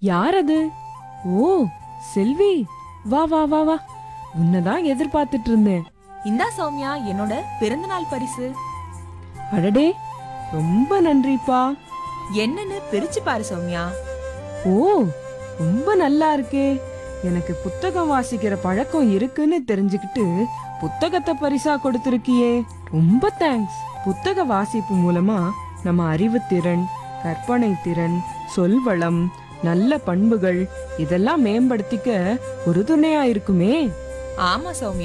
யார் அது ஓ செல்வி வா வா வா வா உன்னதான் எதிர்பார்த்துட்டு இருந்தேன் இந்தா சௌமியா என்னோட பிறந்தநாள் பரிசு அடடே ரொம்ப நன்றிப்பா என்னன்னு பிரிச்சு பாரு சௌமியா ஓ ரொம்ப நல்லா இருக்கே எனக்கு புத்தகம் வாசிக்கிற பழக்கம் இருக்குன்னு தெரிஞ்சுக்கிட்டு புத்தகத்தை பரிசா கொடுத்திருக்கியே ரொம்ப தேங்க்ஸ் புத்தக வாசிப்பு மூலமா நம்ம அறிவுத்திறன் கற்பனை திறன் சொல்வளம் நல்ல பண்புகள் இதெல்லாம் மேம்படுத்திக்க உறுதுணையா இருக்குமே ஆமா சௌமியா